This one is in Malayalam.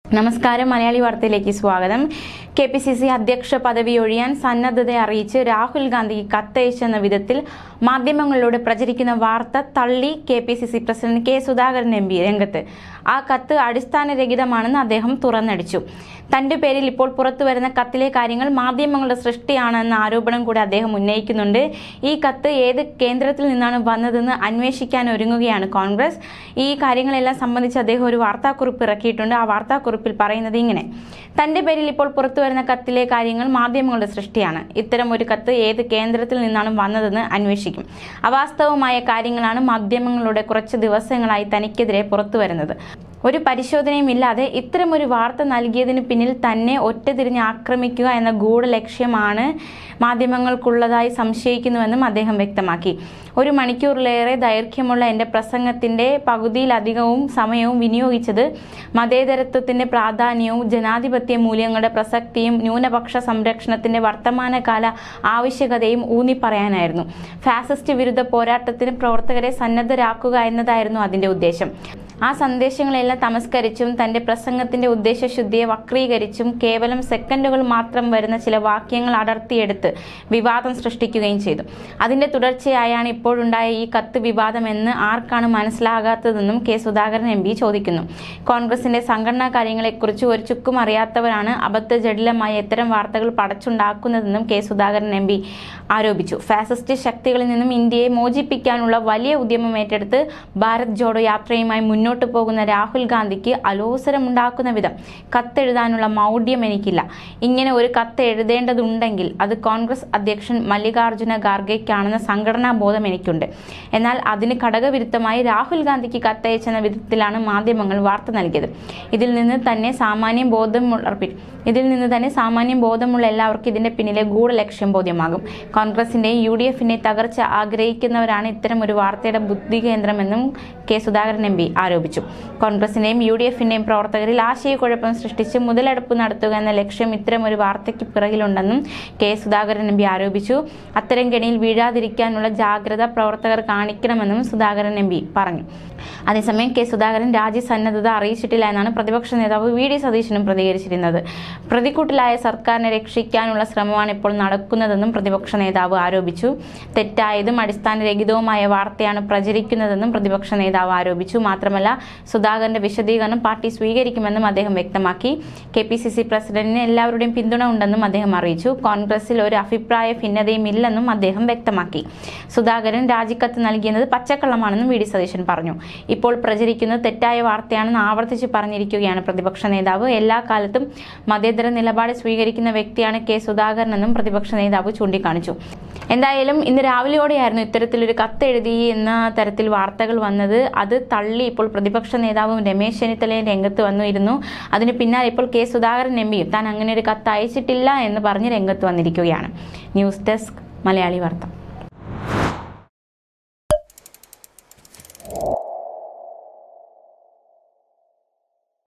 നമസ്കാരം മലയാളി വാർത്തയിലേക്ക് സ്വാഗതം കെ പി സി സി അധ്യക്ഷ പദവി ഒഴിയാൻ സന്നദ്ധത അറിയിച്ച് രാഹുൽ ഗാന്ധിക്ക് കത്തയച്ചെന്ന വിധത്തിൽ മാധ്യമങ്ങളിലൂടെ പ്രചരിക്കുന്ന വാർത്ത തള്ളി K P C C president K Sudhakaran M P രംഗത്ത് ആ കത്ത് അടിസ്ഥാനരഹിതമാണെന്ന് അദ്ദേഹം തുറന്നടിച്ചു തന്റെ പേരിൽ ഇപ്പോൾ പുറത്തു വരുന്ന കത്തിലെ കാര്യങ്ങൾ മാധ്യമങ്ങളുടെ സൃഷ്ടിയാണെന്ന ആരോപണം കൂടി അദ്ദേഹം ഉന്നയിക്കുന്നുണ്ട് ഈ കത്ത് ഏത് കേന്ദ്രത്തിൽ നിന്നാണ് വന്നതെന്ന് അന്വേഷിക്കാൻ ഒരുങ്ങുകയാണ് കോൺഗ്രസ് ഈ കാര്യങ്ങളെല്ലാം സംബന്ധിച്ച് അദ്ദേഹം ഒരു വാർത്താക്കുറിപ്പ് ഇറക്കിയിട്ടുണ്ട് ആ വാർത്താക്കുറിപ്പിൽ പറയുന്നത് ഇങ്ങനെ തന്റെ പേരിൽ ഇപ്പോൾ പുറത്തു വരുന്ന കത്തിലെ കാര്യങ്ങൾ മാധ്യമങ്ങളുടെ സൃഷ്ടിയാണ് ഇത്തരം ഒരു കത്ത് ഏത് കേന്ദ്രത്തിൽ നിന്നാണ് വന്നതെന്ന് അന്വേഷിക്കും അവാസ്തവമായ കാര്യങ്ങളാണ് മാധ്യമങ്ങളുടെ കുറച്ച് ദിവസങ്ങളായി തനിക്കെതിരെ പുറത്തു വരുന്നത് ഒരു പരിശോധനയും ഇല്ലാതെ ഇത്തരമൊരു വാർത്ത നൽകിയതിന് പിന്നിൽ തന്നെ ഒറ്റതിരിഞ്ഞ് ആക്രമിക്കുക എന്ന ഗൂഢ ലക്ഷ്യമാണ് മാധ്യമങ്ങൾക്കുള്ളതായി സംശയിക്കുന്നുവെന്നും അദ്ദേഹം വ്യക്തമാക്കി ഒരു മണിക്കൂറിലേറെ ദൈർഘ്യമുള്ള എൻ്റെ പ്രസംഗത്തിൻ്റെ പകുതിയിലധികവും സമയവും വിനിയോഗിച്ചത് മതേതരത്വത്തിൻ്റെ പ്രാധാന്യവും ജനാധിപത്യ മൂല്യങ്ങളുടെ പ്രസക്തിയും ന്യൂനപക്ഷ സംരക്ഷണത്തിൻ്റെ വർത്തമാനകാല ആവശ്യകതയും ഊന്നി പറയാനായിരുന്നു ഫാസിസ്റ്റ് വിരുദ്ധ പോരാട്ടത്തിന് പ്രവർത്തകരെ സന്നദ്ധരാക്കുക എന്നതായിരുന്നു അതിൻ്റെ ഉദ്ദേശം ആ സന്ദേശങ്ങളെല്ലാം തമസ്കരിച്ചും തന്റെ പ്രസംഗത്തിന്റെ ഉദ്ദേശശുദ്ധിയെ വക്രീകരിച്ചും കേവലം സെക്കൻഡുകൾ മാത്രം വരുന്ന ചില വാക്യങ്ങൾ അടർത്തിയെടുത്ത് വിവാദം സൃഷ്ടിക്കുകയും ചെയ്തു അതിന്റെ തുടർച്ചയായാണ് ഇപ്പോഴുണ്ടായ ഈ കത്ത് വിവാദം എന്ന് ആർക്കാണ് മനസ്സിലാകാത്തതെന്നും കെ സുധാകരൻ എം പി ചോദിക്കുന്നു കോൺഗ്രസിന്റെ സംഘടനാ കാര്യങ്ങളെക്കുറിച്ച് ഒരു ചുക്കും അറിയാത്തവരാണ് അബദ്ധ ജടിലമായ ഇത്തരം വാർത്തകൾ പടച്ചുണ്ടാക്കുന്നതെന്നും കെ സുധാകരൻ എം പി ആരോപിച്ചു ഫാസിസ്റ്റ് ശക്തികളിൽ നിന്നും ഇന്ത്യയെ മോചിപ്പിക്കാനുള്ള വലിയ ഉദ്യമം ഏറ്റെടുത്ത് ഭാരത് ജോഡോ യാത്രയുമായി മുന്നോട്ട് പോകുന്ന രാഹുൽ ഗാന്ധിക്ക് അലോസരമുണ്ടാക്കുന്ന വിധം കത്തെഴുതാനുള്ള മൗഢ്യം എനിക്കില്ല ഇങ്ങനെ ഒരു കത്ത് എഴുതേണ്ടതുണ്ടെങ്കിൽ അത് കോൺഗ്രസ് അധ്യക്ഷൻ മല്ലികാർജുന ഖാർഗെക്കാണെന്ന സംഘടനാ ബോധം എനിക്കുണ്ട് എന്നാൽ അതിന് ഘടകവിരുദ്ധമായി രാഹുൽ ഗാന്ധിക്ക് കത്തയച്ചെന്ന വിധത്തിലാണ് മാധ്യമങ്ങൾ വാർത്ത നൽകിയത് ഇതിൽ നിന്ന് തന്നെ സാമാന്യം ബോധമുള്ള ഇതിൽ നിന്ന് തന്നെ സാമാന്യം ബോധമുള്ള എല്ലാവർക്കും ഇതിന്റെ പിന്നിലെ ഗൂഢ ലക്ഷ്യം ബോധ്യമാകും കോൺഗ്രസിന്റെയും യു ഡി എഫിന്റെ തകർച്ച ആഗ്രഹിക്കുന്നവരാണ് ഇത്തരം ഒരു വാർത്തയുടെ ബുദ്ധി കേന്ദ്രമെന്നും കെ സുധാകരൻ എം പി ആരോപിച്ചു കോൺഗ്രസിന്റെയും യു ഡി എഫിന്റെയും പ്രവർത്തകരിൽ ആശയക്കുഴപ്പം സൃഷ്ടിച്ച് മുതലെടുപ്പ് നടത്തുക എന്ന ലക്ഷ്യം ഇത്തരം ഒരു വാർത്തയ്ക്ക് പിറകിലുണ്ടെന്നും കെ സുധാകരൻ എം പി ആരോപിച്ചു അത്തരം കെണിയിൽ വീഴാതിരിക്കാനുള്ള ജാഗ്രത പ്രവർത്തകർ കാണിക്കണമെന്നും സുധാകരൻ എം പി പറഞ്ഞു അതേസമയം കെ സുധാകരൻ രാജ്യസന്നദ്ധത അറിയിച്ചിട്ടില്ല എന്നാണ് പ്രതിപക്ഷ നേതാവ് വി ഡി സതീശനും പ്രതികരിച്ചിരുന്നത് പ്രതിക്കൂട്ടിലായ സർക്കാരിനെ രക്ഷിക്കാനുള്ള ശ്രമമാണ് ഇപ്പോൾ നടക്കുന്നതെന്നും പ്രതിപക്ഷ നേതാവ് ആരോപിച്ചു തെറ്റായതും അടിസ്ഥാനരഹിതവുമായ വാർത്തയാണ് പ്രചരിക്കുന്നതെന്നും പ്രതിപക്ഷ നേതാവ് ആരോപിച്ചു മാത്രമല്ല സുധാകരന്റെ വിശദീകരണം പാർട്ടി സ്വീകരിക്കുമെന്നും അദ്ദേഹം വ്യക്തമാക്കി കെ പി സി സി പ്രസിഡന്റിന് എല്ലാവരുടെയും പിന്തുണ ഉണ്ടെന്നും അദ്ദേഹം അറിയിച്ചു കോൺഗ്രസിൽ ഒരു അഭിപ്രായ ഭിന്നതയും ഇല്ലെന്നും അദ്ദേഹം വ്യക്തമാക്കി സുധാകരൻ രാജിക്കത്ത് നൽകിയത് പച്ചക്കള്ളമാണെന്നും വി ഡി സതീശൻ പറഞ്ഞു ഇപ്പോൾ പ്രചരിക്കുന്നത് തെറ്റായ വാർത്തയാണെന്ന് ആവർത്തിച്ച് പറഞ്ഞിരിക്കുകയാണ് പ്രതിപക്ഷ നേതാവ് എല്ലാ കാലത്തും മതേതര നിലപാട് സ്വീകരിക്കുന്ന വ്യക്തിയാണ് കെ സുധാകരൻ എന്നും പ്രതിപക്ഷ നേതാവ് ചൂണ്ടിക്കാണിച്ചു എന്തായാലും ഇന്ന് രാവിലെയോടെയായിരുന്നു ഇത്തരത്തിലൊരു കത്ത് എഴുതി എന്ന തരത്തിൽ വാർത്തകൾ വന്നത് അത് തള്ളി ഇപ്പോൾ പ്രതിപക്ഷ നേതാവും രമേശ് ചെന്നിത്തലയും രംഗത്ത് വന്നിരുന്നു അതിന് പിന്നാലെ ഇപ്പോൾ കെ സുധാകരൻ എം പിയും താൻ അങ്ങനെ ഒരു കത്ത് അയച്ചിട്ടില്ല എന്ന് പറഞ്ഞ് രംഗത്ത് വന്നിരിക്കുകയാണ് ന്യൂസ് ഡെസ്ക് മലയാളി വാർത്ത